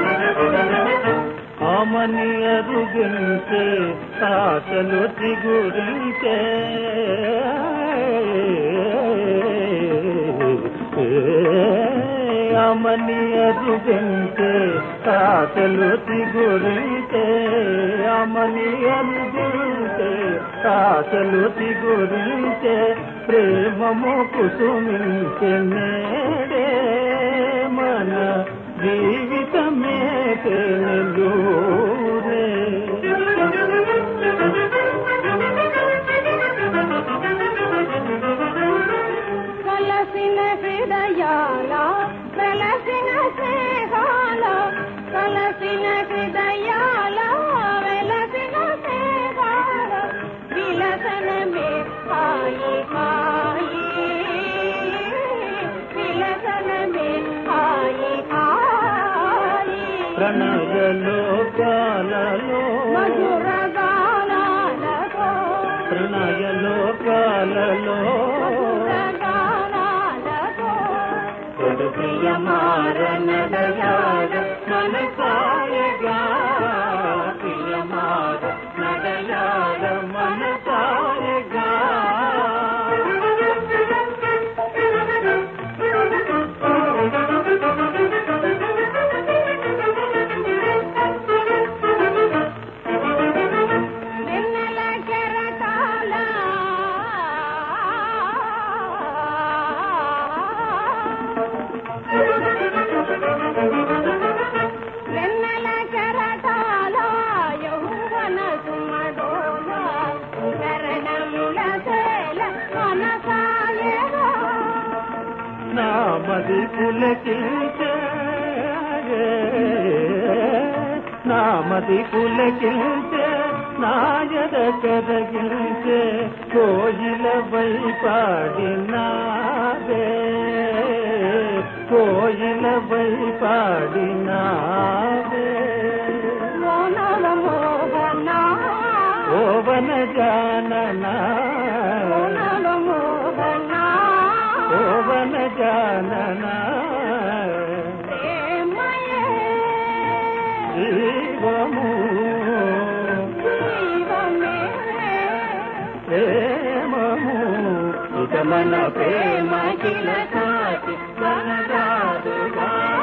ఆమని అరుగించే ఆశలు చిగురించే అమని అరుగించే ఆశలు చిగురించే అమని అరుగించే ఆశలు చిగురించే ప్రేమము కుసుమించే నేడే మన జీవితమే తెలురే కలసిన హృదయాల వెలసిన స్నేహాల కలసిన హృదయాల వెలసిన స్నేహాల విలసనమే హాయి హాయి విలసనమే హాయి హాయి ప్రణయలోకాలలో మధుర గానాలతో ప్రణయలోకాలలో మధుర గానాలతో ప్రియమారనడయాడ మనసాయగా ప్రియమార నడయాడ మనసాయగా వెన్నెల కెరటాల వెన్నెల కెరటాల యౌవన సుమడోల కరణముల సేల మనసాయగా నామది పులకించే నామది పులకించే నాయద కరగించే కోయిల వై పాడినాదే కోయిల వై పాడినాదే మోనల మోహన ఓవన జాననా మోనల మోహన ఓవన జాననా ప్రేమయే జీవము జీవమే ప్రేమము ఇక మన ప్రేమ కిల కాచి మనగాదుగా